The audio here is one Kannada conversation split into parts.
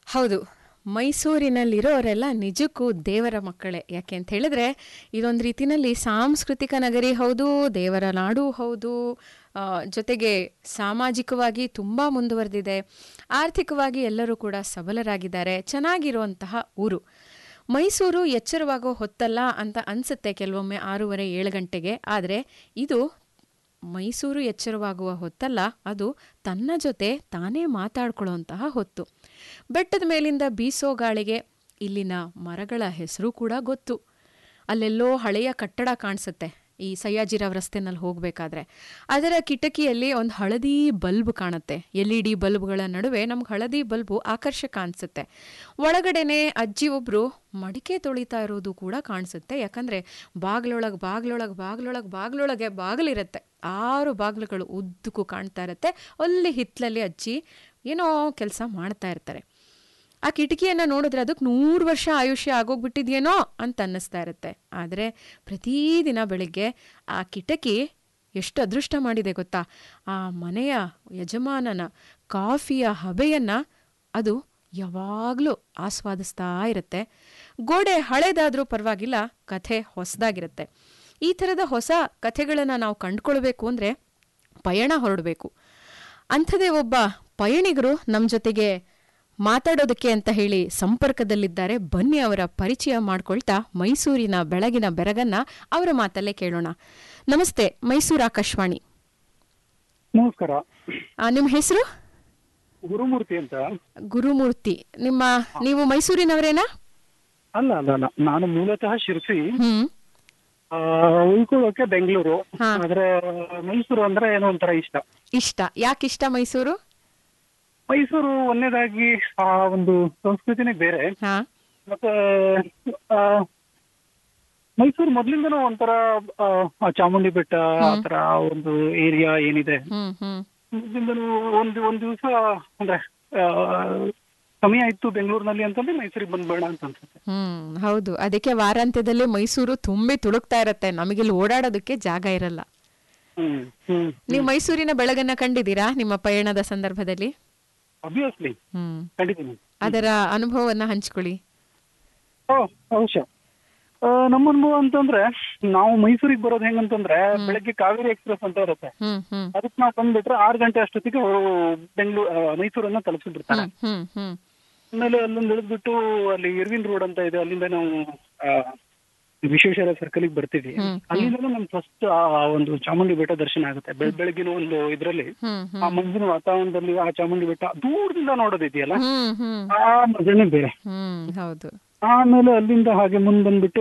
ಹೌದು ಮೈಸೂರಿನಲ್ಲಿರೋರೆಲ್ಲ ನಿಜಕ್ಕೂ ದೇವರ ಮಕ್ಕಳೇ ಯಾಕೆ ಅಂತ ಹೇಳಿದ್ರೆ ಇದೊಂದು ರೀತಿನಲ್ಲಿ ಸಾಂಸ್ಕೃತಿಕ ನಗರಿ ಹೌದು ದೇವರ ನಾಡು ಹೌದು ಆ, ಜೊತೆಗೆ ಸಾಮಾಜಿಕವಾಗಿ ತುಂಬ ಮುಂದುವರೆದಿದೆ ಆರ್ಥಿಕವಾಗಿ ಎಲ್ಲರೂ ಕೂಡ ಸಬಲರಾಗಿದ್ದಾರೆ ಚೆನ್ನಾಗಿರುವಂತಹ ಊರು ಮೈಸೂರು ಎಚ್ಚರವಾಗೋ ಹೊತ್ತಲ್ಲ ಅಂತ ಅನಿಸುತ್ತೆ ಕೆಲವೊಮ್ಮೆ ಆರೂವರೆ ಏಳು ಗಂಟೆಗೆ ಆದರೆ ಇದು ಮೈಸೂರು ಎಚ್ಚರವಾಗುವ ಹೊತ್ತಲ್ಲ ಅದು ತನ್ನ ಜೊತೆ ತಾನೇ ಮಾತಾಡ್ಕೊಳ್ಳುವಂತಹ ಹೊತ್ತು ಬೆಟ್ಟದ ಮೇಲಿಂದ ಬೀಸೋ ಗಾಳಿಗೆ ಇಲ್ಲಿನ ಮರಗಳ ಹೆಸರು ಕೂಡ ಗೊತ್ತು ಅಲ್ಲೆಲ್ಲೋ ಹಳೆಯ ಕಟ್ಟಡ ಕಾಣಿಸುತ್ತೆ ಈ ಸಯ್ಯಾಜಿರಾವ್ ರಸ್ತೆನಲ್ಲಿ ಹೋಗಬೇಕಾದ್ರೆ ಅದರ ಕಿಟಕಿಯಲ್ಲಿ ಒಂದು ಹಳದಿ ಬಲ್ಬ್ ಕಾಣುತ್ತೆ ಎಲ್ ಇ ಡಿ ಬಲ್ಬ್ಗಳ ನಡುವೆ ನಮ್ಗೆ ಹಳದಿ ಬಲ್ಬು ಆಕರ್ಷಕ ಅನಿಸುತ್ತೆ ಒಳಗಡೆನೆ ಅಜ್ಜಿ ಒಬ್ಬರು ಮಡಿಕೆ ತೊಳಿತಾ ಇರೋದು ಕೂಡ ಕಾಣಿಸುತ್ತೆ ಯಾಕಂದರೆ ಬಾಗ್ಲೊಳಗೆ ಬಾಗ್ಲೊಳಗೆ ಬಾಗ್ಲೊಳಗೆ ಬಾಗ್ಲೊಳಗೆ ಬಾಗಿಲಿರುತ್ತೆ ಆರು ಬಾಗಿಲುಗಳು ಉದ್ದಕ್ಕೂ ಕಾಣ್ತಾ ಇರುತ್ತೆ ಅಲ್ಲಿ ಹಿತ್ತಲಲ್ಲಿ ಅಜ್ಜಿ ಏನೋ ಕೆಲಸ ಮಾಡ್ತಾ ಇರ್ತಾರೆ ಆ ಕಿಟಕಿಯನ್ನು ನೋಡಿದ್ರೆ ಅದಕ್ಕೆ ನೂರು ವರ್ಷ ಆಯುಷ್ಯ ಆಗೋಗ್ಬಿಟ್ಟಿದೆಯೇನೋ ಅಂತ ಅನ್ನಿಸ್ತಾ ಇರುತ್ತೆ ಆದರೆ ಪ್ರತಿದಿನ ಬೆಳಿಗ್ಗೆ ಆ ಕಿಟಕಿ ಎಷ್ಟು ಅದೃಷ್ಟ ಮಾಡಿದೆ ಗೊತ್ತಾ ಆ ಮನೆಯ ಯಜಮಾನನ ಕಾಫಿಯ ಹಬೆಯನ್ನು ಅದು ಯಾವಾಗಲೂ ಆಸ್ವಾದಿಸ್ತಾ ಇರುತ್ತೆ ಗೋಡೆ ಹಳೇದಾದರೂ ಪರವಾಗಿಲ್ಲ ಕಥೆ ಹೊಸದಾಗಿರುತ್ತೆ ಈ ಥರದ ಹೊಸ ಕಥೆಗಳನ್ನು ನಾವು ಕಂಡುಕೊಳ್ಬೇಕು ಅಂದರೆ ಪಯಣ ಹೊರಡಬೇಕು ಅಂಥದೇ ಒಬ್ಬ ಪಯಣಿಗರು ನಮ್ಮ ಜೊತೆಗೆ ಮಾತಾಡೋದಕ್ಕೆ ಅಂತ ಹೇಳಿ ಸಂಪರ್ಕದಲ್ಲಿದ್ದಾರೆ ಬನ್ನಿ ಅವರ ಪರಿಚಯ ಮಾಡ್ಕೊಳ್ತಾ ಮೈಸೂರಿನ ಬೆಳಗಿನ ಬೆರಗನ್ನ ಅವರ ಮಾತಲ್ಲೇ ಕೇಳೋಣ ನಮಸ್ತೆ ಮೈಸೂರು ಆಕಾಶವಾಣಿ ನಮಸ್ಕಾರ ಆ, ನಿಮ್ಮ ಹೆಸರು ಗುರುಮೂರ್ತಿ ಅಂತ ಗುರುಮೂರ್ತಿ ನಿಮ್ಮ ನೀವು ಮೈಸೂರಿನವರೇನಾ ಅಲ್ಲ ಅಲ್ಲ ಅಲ್ಲ ನಾನು ಮೂಲತಃ ಶಿರ್ಸಿ ಹ್ಮ್ ಆ, ಉಳ್ಕೊಳ್ಳೋಕೆ ಬೆಂಗಳೂರು ಹಾ. ಆದ್ರೆ ಮೈಸೂರು ಅಂದ್ರೆ ಏನೋ ಒಂಥರ ಇಷ್ಟ ಇಷ್ಟ ಯಾಕಿಷ್ಟ ಮೈಸೂರು ಮೈಸೂರು ಒಂದನೇದಾಗಿ ಆ ಒಂದು ಸಂಸ್ಕೃತಿನೇ ಬೇರೆ ಹಾ ಮತ್ತೆ ಆ, ಮೈಸೂರು ಮೊದ್ಲಿಂದನೂ ಒಂಥರ ಆ, ಆ ಚಾಮುಂಡಿ ಬೆಟ್ಟ ಆ ತರ ಒಂದು ಏರಿಯಾ ಏನಿದೆ ಹ್ಮ್ ಹ್ಮ್ ಮೊದ್ಲಿಂದನೂ ಒಂದು ಒಂದ್ ದಿವಸ ಅಂದ್ರೆ ಆ, ಸಮಯ ಇತ್ತು ಬೆಂಗಳೂರಿನಲ್ಲಿ ಅಂತಂದ್ರೆ ಮೈಸೂರಿಗೆ ಬಂದ್ಬೇಡ ಅಂತ ಅನ್ಸುತ್ತೆ ಹ್ಮ್ ಹೌದು ಅದಕ್ಕೆ ವಾರಾಂತ್ಯದಲ್ಲಿ ಮೈಸೂರು ತುಂಬಿ ತುಳುಕ್ತಾ ಇರತ್ತೆ ನಮಗಿಲ್ಲಿ ಓಡಾಡೋದಕ್ಕೆ ಜಾಗ ಇರಲ್ಲ ಹ್ಮ್ ಹ್ಮ್ ನೀವು ಮೈಸೂರಿನ ಬೆಳಗನ್ನ ಕಂಡಿದ್ದೀರಾ ನಿಮ್ಮ ಪಯಣದ ಸಂದರ್ಭದಲ್ಲಿ ಅಬ್ವಿಯಸ್ಲಿ ಹ್ಮ್ ಖಂಡಿತೀನಿ ಅದರ ಅನುಭವವನ್ನ ಹಂಚ್ಕೊಳ್ಳಿ ಓ ಅವಶ್ಯ ಆ, ನಮ್ಮ ಅನುಭವ ಅಂತಂದ್ರೆ ನಾವು ಮೈಸೂರಿಗೆ ಬರೋದು ಹೆಂಗಂತಂದ್ರೆ ಬೆಳಗ್ಗೆ ಕಾವೇರಿ ಎಕ್ಸ್ಪ್ರೆಸ್ ಅಂತ ಇರುತ್ತೆ ಹ್ಮ್ ಹ್ಮ್ ಅದಕ್ಕೆ ನಾವು ಬಂದ್ಬಿಟ್ರೆ ಆರು ಗಂಟೆ ಅಷ್ಟೊತ್ತಿಗೆ ಬೆಂಗಳೂರು ಮೈಸೂರನ್ನ ತಲುಪಿಸ್ಬಿಡ್ತಾರೆ ಹ್ಮ್ ಹ್ಮ್ ಆಮೇಲೆ ಅಲ್ಲೊಂದು ಇಳಿದ್ಬಿಟ್ಟು ಅಲ್ಲಿ ಇರ್ವಿನ್ ರೋಡ್ ಅಂತ ಇದೆ ಅಲ್ಲಿಂದ ನಾವು ಆ, ವಿಶ್ವೇಶ್ವರ ಸರ್ಕಲ್ ಬರ್ತೀವಿ ಅಲ್ಲಿಂದ ನಮ್ ಫಸ್ಟ್ ಆ ಒಂದು ಚಾಮುಂಡಿ ಬೆಟ್ಟ ದರ್ಶನ ಆಗುತ್ತೆ ಬೆಳ್ ಬೆಳಗಿನ ಒಂದು ಇದ್ರಲ್ಲಿ ಹ್ಮ್ ಹ್ಮ್ ಆ ಮಂಜಿನ ವಾತಾವರಣದಲ್ಲಿ ಆ ಚಾಮುಂಡಿ ಬೆಟ್ಟ ದೂರದಿಂದ ನೋಡೋದಿದೆಯಲ್ಲ ಹ್ಮ್ ಹ್ಮ್ ಆ ಮಜಾನೇ ಬೇರೆ ಹ್ಮ್ ಹೌದು ಆಮೇಲೆ ಅಲ್ಲಿಂದ ಹಾಗೆ ಮುಂದ್ ಬಂದ್ಬಿಟ್ಟು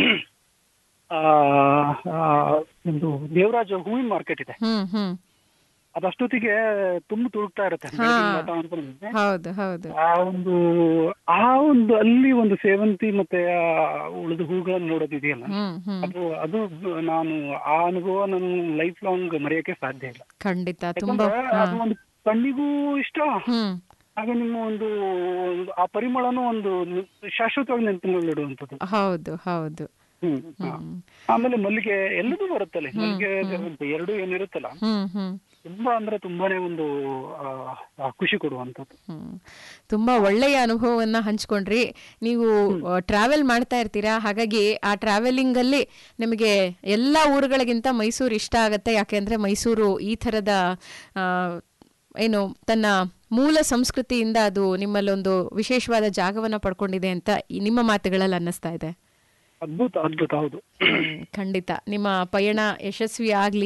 ಆ ಆ, ಒಂದು ದೇವರಾಜ ಹೂವಿನ ಮಾರ್ಕೆಟ್ ಇದೆ ಹ್ಮ್ ಹ್ಮ್ ಅದಷ್ಟೊತ್ತಿಗೆ ತುಂಬ ತುಳುಕ್ತಾ ಇರುತ್ತೆ ಬೆಳಗಿನ ವಾತಾವರಣದಲ್ಲಿ. ಹೌದು ಹೌದು ಆ ಒಂದು ಆ ಒಂದು ಅಲ್ಲಿ ಒಂದು ಸೇವಂತಿ ಮತ್ತೆ ಆ ಉಳಿದ ಹೂಗಳನ್ನ ನೋಡೋದಿದೆಯಲ್ಲ ಹ್ಮ್ ಹ್ಮ್ ಅದು ಅದು ನಾನು ಆ ಅನುಭವ ನಾನು ಲೈಫ್ ಲಾಂಗ್ ಮರೆಯಕ್ಕೆ ಸಾಧ್ಯ ಇಲ್ಲ ಖಂಡಿತ ತುಂಬಾ ಯಾಕಂದ್ರೆ ಅದು ಒಂದು ಕಣ್ಣಿಗೂ ಇಷ್ಟ ಹ್ಮ್ ಹಾಗೆ ನಿಮ್ಮ ಒಂದು ಒಂದು ಆ ಪರಿಮಳನೂ ಒಂದು ಶಾಶ್ವತವಾಗಿ ನೆನಪಿನಲ್ಲಿಡುವಂಥದ್ದು ಹೌದು ಹೌದು ಹ್ಮ್ ಹಾ. ಆಮೇಲೆ ಮಲ್ಲಿಗೆ ಎಲ್ಲದೂ ಬರುತ್ತಲ್ಲ ಮಲ್ಲಿಗೆ ಸೇವಂತಿ ಎರಡು ಏನಿರುತ್ತಲ್ಲ ಹ್ಮ್ ಹ್ಮ್ ತುಂಬಾ ಅಂದ್ರೆ ತುಂಬಾನೇ ಒಂದು ಆ, ಆ, ಖುಷಿ ಕೊಡುವಂಥದ್ದು ಹ್ಮ್. ತುಂಬಾ ಒಳ್ಳೆಯ ಅನುಭವವನ್ನ ಹಂಚ್ಕೊಂಡ್ರಿ ನೀವು ಟ್ರಾವೆಲ್ ಮಾಡ್ತಾ ಇರ್ತೀರಾ ಹಾಗಾಗಿ ಆ ಟ್ರಾವೆಲಿಂಗ್ ಅಲ್ಲಿ ನಿಮಗೆ ಎಲ್ಲಾ ಊರುಗಳಿಗಿಂತ ಮೈಸೂರು ಇಷ್ಟ ಆಗತ್ತೆ ಯಾಕೆಂದ್ರೆ ಮೈಸೂರು ಈ ಥರದ ಆ, ಏನು ತನ್ನ ಮೂಲ ಸಂಸ್ಕೃತಿಯಿಂದ ಅದು ನಿಮ್ಮಲ್ಲೊಂದು ವಿಶೇಷವಾದ ಜಾಗವನ್ನ ಪಡ್ಕೊಂಡಿದೆ ಅಂತ ಈ ನಿಮ್ಮ ಮಾತುಗಳಲ್ಲಿ ಅನ್ನಿಸ್ತಾ ಇದೆ ಅದ್ಭುತ ಅದ್ಭುತ ಹೌದು ಹ್ಮ್, ಖಂಡಿತ ನಿಮ್ಮ ಪಯಣ ಯಶಸ್ವಿ ಆಗ್ಲಿ